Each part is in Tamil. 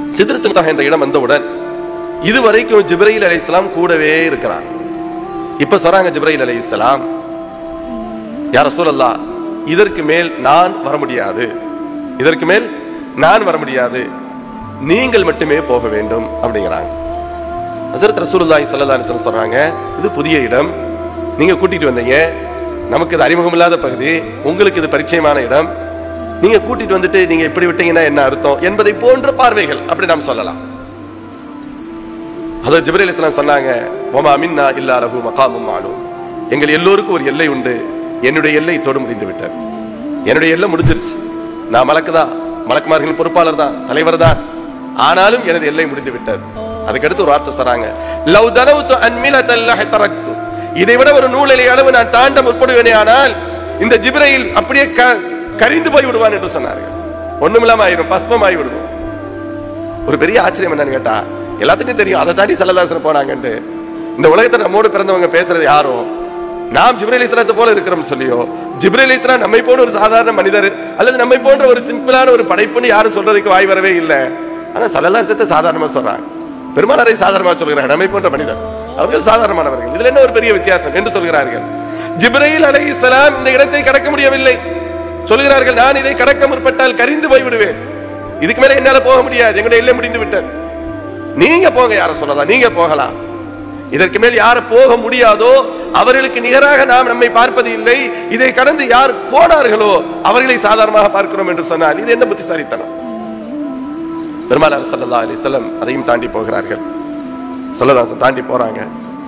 சிதறத்துக்காக என்ற இடம் வந்தவுடன் இதுவரைக்கும் ஜிப்ரையில் அலைஹிஸ்ஸலாம் கூடவே இருக்கிறார் இப்ப சொல்றாங்க ஜிப்ரையில் அலைஹிஸ்ஸலாம் யார சொல்லல்லா இதற்கு மேல் நான் வர முடியாது இதற்கு மேல் நான் வர முடியாது நீங்கள் மட்டுமே போக வேண்டும் அப்படிங்கிறாங்க ஹசரத் ரசூலுல்லாஹி ஸல்லல்லாஹு அலைஹி வஸல்லம் சொல்றாங்க இது புதிய இடம் நீங்க கூட்டிட்டு வந்தீங்க நமக்கு இது அறிமுகம் இல்லாத பகுதி உங்களுக்கு இது பரிச்சயமான இடம் நீங்க கூட்டிட்டு வந்துட்டு நீங்க இப்படி விட்டீங்கன்னா என்ன அர்த்தம் என்பதை போன்ற பார்வைகள் அப்படி நாம் சொல்லலாம் அதாவது ஜிப்ரீல் அலைஹிஸ்ஸலாம் சொன்னாங்க ஒமா மின்னா இல்லா லஹு மகாமும் மாலும் எங்கள் எல்லோருக்கும் ஒரு எல்லை உண்டு என்னுடைய எல்லை தொடு முடிந்து விட்டது என்னுடைய எல்லை முடிஞ்சிருச்சு நான் மலக்கு தான் மலக்குமார்கள் பொறுப்பாளர் தான் தலைவர் தான் ஆனாலும் எனது எல்லை முடிந்து விட்டது அதுக்கடுத்து ஒரு வார்த்தை சொல்றாங்க லவ் தனவுத்து அன்மிலத்தல்லாஹ் தரக்து இதை விட ஒரு நூலிலை அளவு நான் தாண்ட முற்படுவேனே ஆனால் இந்த ஜிப்ரையில் அப்படியே க- கரிந்து போய் விடுவான் என்று சொன்னார்கள் ஒண்ணுமில்லாம ஆயிரும் பஸ்மம் ஆகி விடுவோம் ஒரு பெரிய ஆச்சரியம் என்னன்னு கேட்டா எல்லாத்துக்கும் தெரியும் அதை தாண்டி சல்லதாசன் போனாங்கன்ட்டு இந்த உலகத்துல நம்மோடு பிறந்தவங்க பேசுறது யாரும் நாம் ஜிப்ரேல் இஸ்லாத்தை போல இருக்கிறோம் சொல்லியோ ஜிப்ரேல் இஸ்லாம் நம்மை போன்ற ஒரு சாதாரண மனிதர் அல்லது நம்மை போன்ற ஒரு சிம்பிளான ஒரு படைப்புன்னு யாரும் சொல்றதுக்கு வாய் வரவே இல்லை ஆனா சல்லதாசத்தை சாதாரணமா சொல்றாங்க பெருமானாரை சாதாரணமா சொல்கிறாங்க நம்மை போன்ற மனிதர் அவர்கள் சாதாரணமானவர்கள் இதுல என்ன ஒரு பெரிய வித்தியாசம் என்று சொல்கிறார்கள் ஜிப்ரையில் அலைஹிஸ்ஸலாம் இந்த இடத்தை கடக்க முடியவில்லை சொல்கிறார்கள் நான் இதை கடக்க முற்பட்டால் கரிந்து போய் விடுவேன் இதுக்கு மேல என்னால போக முடியாது எங்களுடைய எல்லை முடிந்து விட்டது நீங்க போங்க யார சொல்லலாம் நீங்க போகலாம் இதற்கு மேல் யார் போக முடியாதோ அவர்களுக்கு நிகராக நாம் நம்மை பார்ப்பது இல்லை இதை கடந்து யார் போனார்களோ அவர்களை சாதாரணமாக பார்க்கிறோம் என்று சொன்னால் இது என்ன புத்திசாலித்தனம் பெருமானார் ஸல்லல்லாஹு அலைஹி வஸல்லம் அதையும் தாண்டி போகிறார்கள் சொல்லதாசன் தாண்டி போறாங்க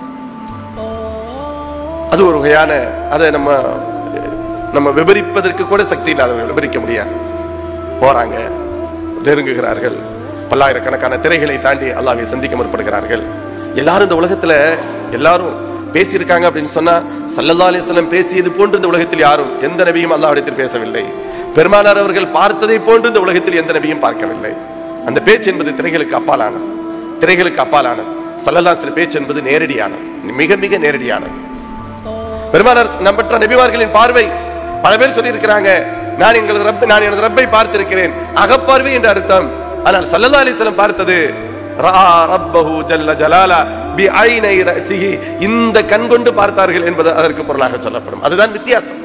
அது ஒரு வகையான அதை நம்ம நம்ம விவரிப்பதற்கு கூட சக்தி இல்லாதவர்கள் விவரிக்க முடியாது போறாங்க நெருங்குகிறார்கள் பல்லாயிரக்கணக்கான திரைகளை தாண்டி அல்லாஹ்வை சந்திக்க முற்படுகிறார்கள் எல்லாரும் இந்த உலகத்துல எல்லாரும் பேசியிருக்காங்க அப்படின்னு சொன்னா சல்லல்லா அலிஸ்லம் பேசியது போன்று இந்த உலகத்தில் யாரும் எந்த நபியும் அல்லாஹ்விடத்தில் பேசவில்லை பெருமானார் அவர்கள் பார்த்ததை போன்று இந்த உலகத்தில் எந்த நபியும் பார்க்கவில்லை அந்த பேச்சு என்பது திரைகளுக்கு அப்பாலானது திரைகளுக்கு அப்பாலானது சல்லல்லாசில பேச்சு என்பது நேரடியானது மிக மிக நேரடியானது பெருமானார் நம்பற்ற நபிமார்களின் பார்வை பல பேர் சொல்லியிருக்கிறாங்க நான் எங்களது ரப்பை நான் எனது ரப்பை பார்த்திருக்கிறேன் அகப்பார்வை என்ற அர்த்தம் ஆனால் சல்லல்லா அலிஸ்லம் பார்த்தது ரஆ ரப்பஹு ஜல்ல ஜலாலா பி ஐனை ரஸிஹி இந்த கண் கொண்டு பார்த்தார்கள் என்பது அதற்கு பொருளாக சொல்லப்படும் அதுதான் வித்தியாசம்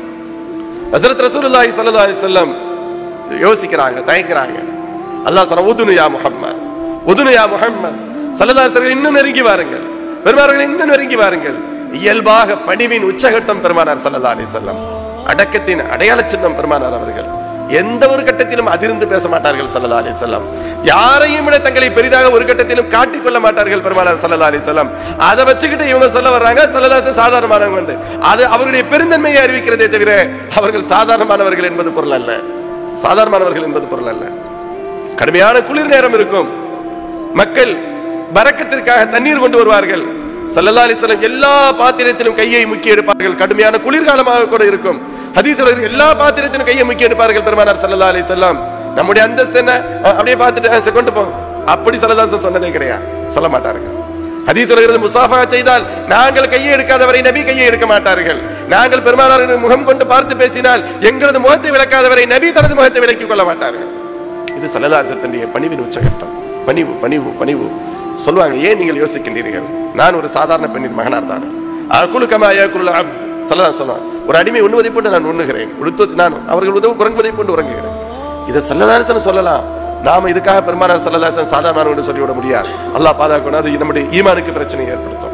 ஹஜரத் ரசூலுல்லாஹி ஸல்லல்லாஹு அலைஹி வஸல்லம் யோசிக்கிறாங்க தயங்குறாங்க அல்லாஹ் சொல்ற உதுனு யா முஹம்மத் உதுனு யா முஹம்மத் ஸல்லல்லாஹு அலைஹி வஸல்லம் இன்னும் நெருங்கி வாருங்கள் பெருமானார்கள் இன்னும் நெருங்கி வாருங்கள் இயல்பாக பணிவின் உச்சகட்டம் பெருமானார் ஸல்லல்லாஹு அலைஹி வஸல்லம் அடக்கத்தின் அடையாள சின்னம் பெருமானார் அவர்கள் எந்த ஒரு கட்டத்திலும் அதிர்ந்து பேச மாட்டார்கள் ஸல்லல்லாஹு அலைஹி வஸல்லம் யாரையும் விட தங்களை பெரிதாக ஒரு கட்டத்திலும் காட்டிக் கொள்ள மாட்டார்கள் பெருமானார் ஸல்லல்லாஹு அலைஹி வஸல்லம் அதை வச்சுக்கிட்டு இவங்க சொல்ல வர்றாங்க ஸல்லல்லாஹு சாதாரணமானவங்க என்று. அது அவருடைய பெருந்தன்மையை அறிவிக்கிறதே தவிர அவர்கள் சாதாரணமானவர்கள் என்பது பொருள் அல்ல சாதாரணமானவர்கள் என்பது பொருள் அல்ல கடுமையான குளிர் நேரம் இருக்கும் மக்கள் பரக்கத்திற்காக தண்ணீர் கொண்டு வருவார்கள் சல்லல்லா அலிஸ்லாம் எல்லா பாத்திரத்திலும் கையை முக்கி எடுப்பார்கள் கடுமையான குளிர்காலமாக கூட இருக்கும் ஹதீஸ் எல்லா பாத்திரத்திலும் கையை முக்கி எடுப்பார்கள் பெருமானார் சல்லல்லா அலிஸ்லாம் நம்முடைய அந்தஸ்து என்ன அஹ் அப்படியே பார்த்துட்டு அஹ் சரி, கொண்டு போ அப்படி சல்லல்லா சொன்னதே கிடையாது சொல்ல மாட்டார்கள் ஹதீஸ் சொல்கிறது முசாஃபா செய்தால் நாங்கள் கையை எடுக்காதவரை நபி கையை எடுக்க மாட்டார்கள் நாங்கள் பெருமானாரின் முகம் கொண்டு பார்த்து பேசினால் எங்களது முகத்தை விளக்காதவரை நபி தனது முகத்தை விலக்கிக் கொள்ள மாட்டார்கள் இது சல்லதாசத்தினுடைய பணிவின் உச்சகட்டம் பணிவு பணிவு பணிவு சொல்லுவாங்க ஏன் நீங்கள் யோசிக்கின்றீர்கள் நான் ஒரு சாதாரண பெண்ணின் மகனார் தான் அகுலுக்கமா அயக்குள்ள அப்த் சல்லதா சொன்னான் ஒரு அடிமை உண்ணுவதை போன்று நான் உண்ணுகிறேன் உடுத்துவது நான் அவர்கள் உதவு உறங்குவதை போன்று உறங்குகிறேன் இதை சல்லதாசன் சொல்லலாம் நாம இதுக்காக பெருமானார் சல்லதாசன் சாதாரண என்று சொல்லிவிட முடியாது அல்லாஹ் பாதுகாக்கணும் அது நம்முடைய ஈமானுக்கு பிரச்சனையை ஏற்படுத்தும்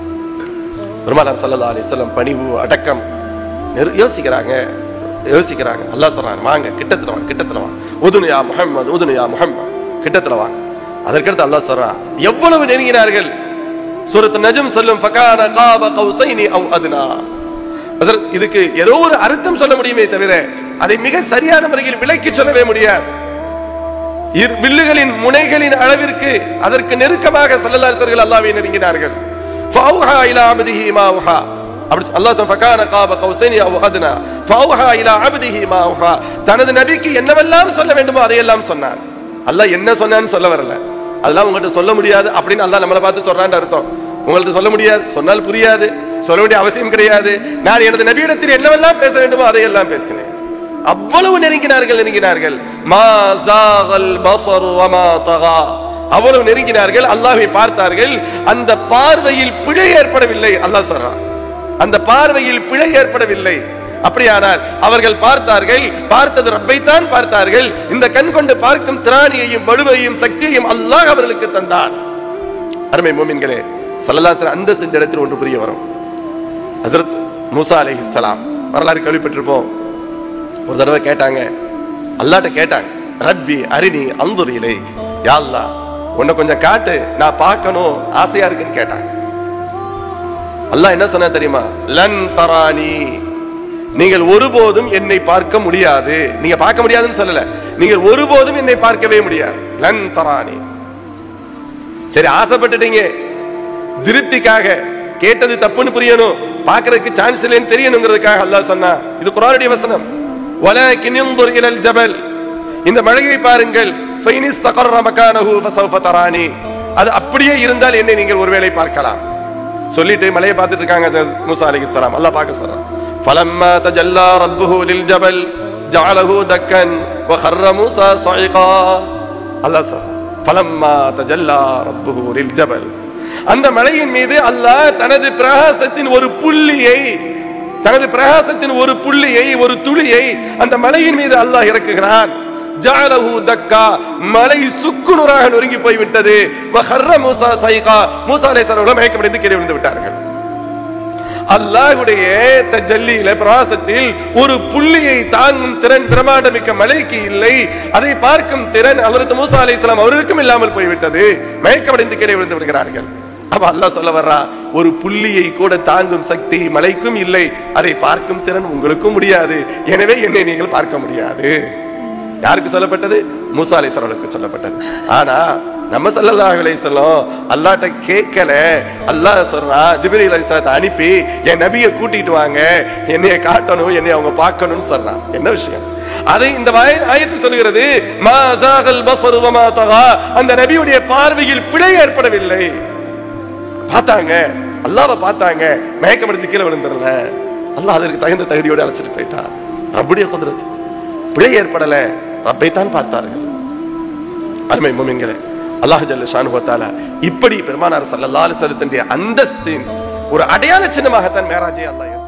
பெருமானார் சல்லல்லா அலிஸ்லாம் பணிவு அடக்கம் நெரு- யோசிக்கிறாங்க யோசிக்கிறாங்க அல்லாஹ் சொல்றாங்க வாங்க கிட்டத்துல வாங்க கிட்டத்துல வாங்க உதுனுயா முஹம்மது உதுனுயா முஹம்மது கிட்டத்துல வாங்க அதற்கடுத்து அல்லாஹ் சொல்றான் எவ்வளவு நெருங்கினார்கள் சூரத்து நஜம் சொல்லும் ஃபகான காப கௌசைனி அவ் அதுனா ஹஸரத், இதுக்கு ஏதோ ஒரு அர்த்தம் சொல்ல முடியுமே தவிர அதை மிக சரியான முறையில் விளக்கி சொல்லவே முடியாது இரு வில்லுகளின் முனைகளின் அளவிற்கு அதற்கு நெருக்கமாக சல்லல்லாஹர்கள் அல்லாஹ்வை நெருங்கினார்கள் ஃபௌஹா இலா அப்திஹி மா அவ்ஹா அப்படி அல்லாஹ் சொன்ன ஃபகான காப கௌசைனி அவ் அத்னா ஃபௌஹா இலா அப்திஹி மா அவ்ஹா தனது நபிக்கு என்னவெல்லாம் சொல்ல வேண்டுமோ அதையெல்லாம் சொன்னான் அல்லாஹ் என்ன சொன்னான்னு சொல்ல வரல அதெல்லாம் உங்கள்கிட்ட சொல்ல முடியாது அப்படின்னு அல்லாஹ் நம்மளை பார்த்து சொல்றான்னு அர்த்தம் உங்கள்ட்ட சொல்ல முடியாது சொன்னால் புரியாது சொல்ல வேண்டிய அவசியம் கிடையாது நான் எனது நபியிடத்தில் என்னவெல்லாம் பேச வேண்டுமோ அதையெல்லாம் பேசினேன் அவ்வளவு நெருங்கினார்கள் நெருங்கினார்கள் மா ஜாகல் பஸரு வமா தகா அவ்வளவு நெருங்கினார்கள் அல்லாஹ்வை பார்த்தார்கள் அந்த பார்வையில் பிழை ஏற்படவில்லை அல்லாஹ் சொல்றான் அந்த பார்வையில் பிழை ஏற்படவில்லை அப்படியானால் அவர்கள் பார்த்தார்கள் பார்த்தது ரப்பைத்தான் பார்த்தார்கள் இந்த கண் கொண்டு பார்க்கும் திராணியையும் வலுவையும் சக்தியையும் அல்லாஹ் அவர்களுக்கு தந்தான் அருமை மோமின்களே சல்லல்லாஹு அந்த செஞ்ச இடத்தில் ஒன்று புரிய வரும் ஹசரத் மூசா அலைஹிஸ்ஸலாம் வரலாறு கேள்விப்பட்டிருப்போம் ஒரு தடவை கேட்டாங்க அல்லாட்ட கேட்டாங்க ரப்பி அரிணி அந்துர் இலை யா அல்லாஹ் உன்னை கொஞ்சம் காட்டு நான் பார்க்கணும் ஆசையா இருக்குன்னு கேட்டாங்க அல்லாஹ் என்ன சொன்னா தெரியுமா லன் தரானி நீங்கள் ஒருபோதும் என்னை பார்க்க முடியாது நீங்க பார்க்க முடியாதுன்னு சொல்லல நீங்கள் ஒருபோதும் என்னை பார்க்கவே முடியாது லன் தரானி சரி ஆசைப்பட்டுட்டீங்க திருப்திக்காக கேட்டது தப்புன்னு புரியணும் பார்க்கறதுக்கு சான்ஸ் இல்லைன்னு தெரியணுங்கிறதுக்காக அல்லாஹ் சொன்னா இது குரானுடைய வசனம் வலக்கின் இன்துர் இலல் ஜபல் இந்த மழையை பாருங்கள் ஃபைனிஸ் தகர்ர மகானஹு ஃபசௌஃப தரானி அது அப்படியே இருந்தால் என்னை நீங்கள் ஒருவேளை பார்க்கலாம் சொல்லிட்டு மலையை பார்த்துட்டு இருக்காங்க ஹஜரத் மூசா அலைஹிஸ்ஸலாம் அல்லாஹ் பார்க்க சொல்றான் فلما تجلى ربه للجبل جعله دكا وخر موسى صعقا அல்லாஹ் சொல்றான் فلما تجلى ربه للجبل அந்த மலையின் மீது அல்லாஹ் தனது பிரகாசத்தின் ஒரு புள்ளியை தனது பிரகாசத்தின் ஒரு புள்ளியை ஒரு துளியை அந்த மலையின் மீது அல்லாஹ் இறக்குகிறான் ஜஅலஹு தக்கா மலை சுக்குநூறாக நொறுங்கி போய் விட்டது வஹர்ர மூசா சைகா மூசா அலைஹிஸ்ஸலாம் அவர்கள் மயக்கமடைந்து கீழே விழுந்து விட்டார்கள் அல்லாஹ்வுடைய தஜல்லியில பிரகாசத்தில் ஒரு புள்ளியை தாங்கும் திறன் பிரமாண்டமிக்க மலைக்கு இல்லை அதை பார்க்கும் திறன் அவரது மூசா அலைஹிஸ்ஸலாம் அவர்களுக்கும் இல்லாமல் போய்விட்டது மயக்கமடைந்து கீழே விழுந்து விடுகிறார்கள் அப்ப அல்லாஹ் சொல்ல வர்றா ஒரு புள்ளியை கூட தாங்கும் சக்தி மலைக்கும் இல்லை அதை பார்க்கும் திறன் உங்களுக்கும் முடியாது எனவே என்னை நீங்கள் பார்க்க முடியாது யாருக்கு சொல்லப்பட்டது மூசா அலைஹிஸ்ஸலாமுக்கு சொல்லப்பட்டது ஆனா நம்ம ஸல்லல்லாஹு அலைஹி வஸல்லம் அல்லாஹ்ட்ட கேட்கல அல்லாஹ் சொல்றான் ஜிப்ரீல் அலைஹிஸ்ஸலாத்தை அனுப்பி என் நபியை கூட்டிட்டு வாங்க என்னைய காட்டணும் என்னைய அவங்க பார்க்கணும்னு சொல்றான் என்ன விஷயம் அதை இந்த வாய- ஆயத்து சொல்கிறது மா ஜாகல் பஸரு வமா தகா அந்த நபியுடைய பார்வையில் பிழை ஏற்படவில்லை பார்த்தாங்க அல்லாஹ்வை பார்த்தாங்க மயக்கமடிச்சு கீழே விழுந்துடல அல்லாஹ் அதற்கு தகுந்த தகுதியோடு அழைச்சிட்டு போயிட்டான் ரப்புடைய குதிரத்து பிழை ஏற்படல ரப்பைத்தான் பார்த்தார்கள் அருமை முமின்களே அல்லாஹ் ஜல்ல ஷானுவத்தால இப்படி பெருமானார் ஸல்லல்லாஹு அலைஹி வஸல்லத்தினுடைய அந்தஸ்தின் ஒரு அடையாள சின்னமாகத்தான் மேராஜை அல்லாஹ்